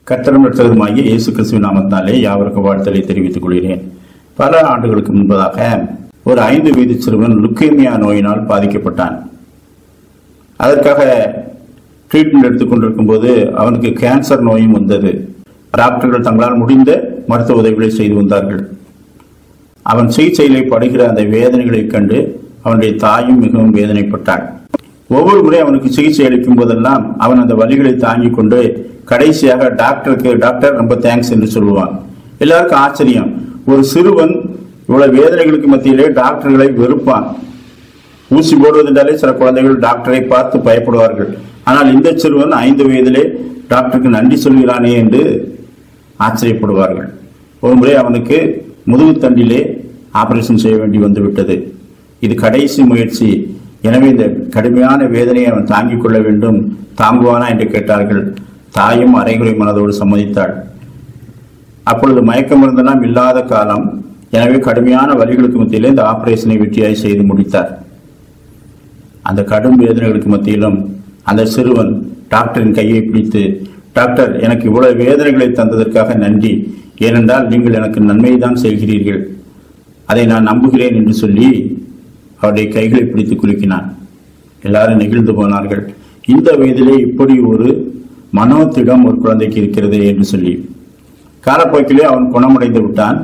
கர்த்தரும் ரட்சகருமாகிய இயேசு கிறிஸ்துவின் நாமத்தினாலே யாவருக்கும் வாழ்த்தலை தெரிவித்துக் கொள்கிறேன் பல ஆண்டுகளுக்கு முன்பதாக ஒரு ஐந்து வயது சிறுவன் லுக்கேமியா நோயினால் பாதிக்கப்பட்டான் அதற்காக ட்ரீட்மெண்ட் எடுத்துக்கொண்டிருக்கும் போது அவனுக்கு கேன்சர் நோயும் வந்தது டாக்டர்கள் தங்களால் முடிந்த மருத்துவ உதவிகளை செய்து வந்தார்கள் அவன் சிகிச்சையிலே படுகிற அந்த வேதனைகளைக் கண்டு அவனுடைய தாயும் மிகவும் வேதனைப்பட்டாள் ஒவ்வொரு முறை அவனுக்கு சிகிச்சை அளிக்கும் போதெல்லாம் அவன் அந்த வலிகளை தாங்கிக் கொண்டு கடைசியாக டாக்டருக்கு டாக்டர் ரொம்ப தேங்க்ஸ் என்று சொல்லுவான் எல்லாருக்கும் ஆச்சரியம் ஒரு சிறுவன் இவ்வளவு வேதனைகளுக்கு மத்தியிலே டாக்டர்களை வெறுப்பான் ஊசி போடுவதென்றாலே சில குழந்தைகள் டாக்டரை பார்த்து பயப்படுவார்கள் ஆனால் இந்த சிறுவன் ஐந்து வயதிலே டாக்டருக்கு நன்றி சொல்கிறானே என்று ஆச்சரியப்படுவார்கள் ஒரு முறை அவனுக்கு முதுகுத்தண்டிலே ஆபரேஷன் செய்ய வேண்டி வந்துவிட்டது இது கடைசி முயற்சி எனவே இந்த கடுமையான வேதனையை அவன் தாங்கிக் கொள்ள வேண்டும் தாங்குவானா என்று கேட்டார்கள் தாயும் அரைகுறை மனதோடு சம்மதித்தாள் அப்பொழுது மயக்க மருந்தெல்லாம் இல்லாத காலம் எனவே கடுமையான வலிகளுக்கு மத்தியிலே இந்த ஆபரேஷனை வெற்றியாய் செய்து முடித்தார் அந்த கடும் வேதனைகளுக்கு மத்தியிலும் அந்த சிறுவன் டாக்டரின் கையை பிடித்து டாக்டர் எனக்கு இவ்வளவு வேதனைகளை தந்ததற்காக நன்றி ஏனென்றால் நீங்கள் எனக்கு நன்மையை தான் செய்கிறீர்கள் அதை நான் நம்புகிறேன் என்று சொல்லி அவருடைய கைகளை பிடித்து குலுக்கினான் எல்லாரும் நெகிழ்ந்து போனார்கள் இந்த வயதிலே இப்படி ஒரு மனோத்திடம் ஒரு குழந்தைக்கு இருக்கிறது என்று சொல்லி காலப்போக்கிலே அவன் குணமடைந்து விட்டான்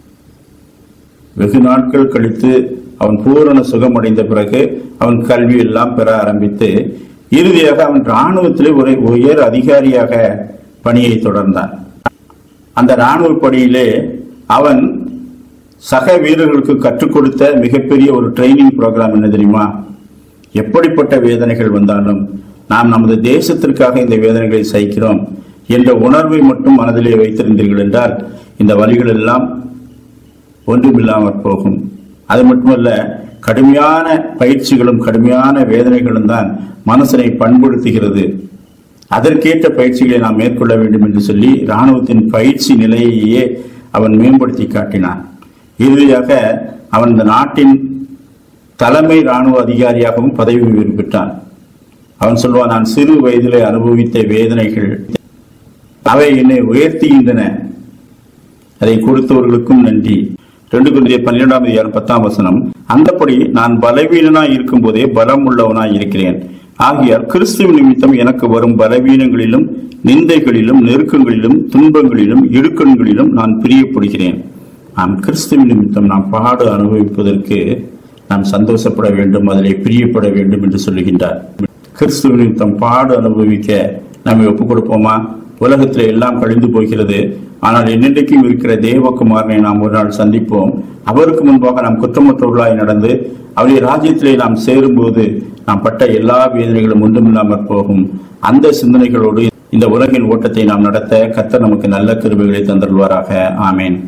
வெகு நாட்கள் கழித்து அவன் பூரண சுகமடைந்த பிறகு அவன் கல்வி எல்லாம் பெற ஆரம்பித்து இறுதியாக அவன் இராணுவத்திலே ஒரு உயர் அதிகாரியாக பணியை தொடர்ந்தான் அந்த இராணுவ பணியிலே அவன் சக வீரர்களுக்கு கற்றுக் கொடுத்த மிகப்பெரிய ஒரு ட்ரைனிங் ப்ரோக்ராம் என்ன தெரியுமா எப்படிப்பட்ட வேதனைகள் வந்தாலும் நாம் நமது தேசத்திற்காக இந்த வேதனைகளை சகிக்கிறோம் என்ற உணர்வை மட்டும் மனதிலே வைத்திருந்தீர்கள் என்றால் இந்த வழிகள் எல்லாம் ஒன்றுமில்லாமற் போகும் அது மட்டுமல்ல கடுமையான பயிற்சிகளும் கடுமையான வேதனைகளும் தான் மனசனை பண்படுத்துகிறது அதற்கேற்ற பயிற்சிகளை நாம் மேற்கொள்ள வேண்டும் என்று சொல்லி இராணுவத்தின் பயிற்சி நிலையையே அவன் மேம்படுத்தி காட்டினான் இறுதியாக அவன் இந்த நாட்டின் தலைமை இராணுவ அதிகாரியாகவும் பதவி உயர்வு பெற்றான் அவன் சொல்வான் நான் சிறு வயதிலே அனுபவித்த வேதனைகள் அவை என்னை உயர்த்துகின்றன அதை கொடுத்தவர்களுக்கும் நன்றி ரெண்டு குருதிய பன்னிரெண்டாம் அதிகாரம் பத்தாம் வசனம் அந்தப்படி நான் பலவீனனாய் இருக்கும் போதே பலம் உள்ளவனாய் இருக்கிறேன் ஆகியால் கிறிஸ்துவ நிமித்தம் எனக்கு வரும் பலவீனங்களிலும் நிந்தைகளிலும் நெருக்கங்களிலும் துன்பங்களிலும் இடுக்கண்களிலும் நான் பிரியப்படுகிறேன் நாம் கிறிஸ்துவ நிமித்தம் நாம் பாடு அனுபவிப்பதற்கு நாம் சந்தோஷப்பட வேண்டும் அதிலே பிரியப்பட வேண்டும் என்று சொல்லுகின்றார் கிறிஸ்துவ நிமித்தம் பாடு அனுபவிக்க நம்மை ஒப்புக் கொடுப்போமா உலகத்தில் எல்லாம் கழிந்து போகிறது ஆனால் என்னென்றைக்கும் இருக்கிற தேவகுமாரனை நாம் ஒரு நாள் சந்திப்போம் அவருக்கு முன்பாக நாம் குற்றமற்றவர்களாய் நடந்து அவருடைய ராஜ்யத்திலே நாம் சேரும்போது நாம் பட்ட எல்லா வேதனைகளும் ஒன்றுமில்லாமற் போகும் அந்த சிந்தனைகளோடு இந்த உலகின் ஓட்டத்தை நாம் நடத்த கர்த்தர் நமக்கு நல்ல கிருபைகளை தந்தருள்வாராக ஆமேன்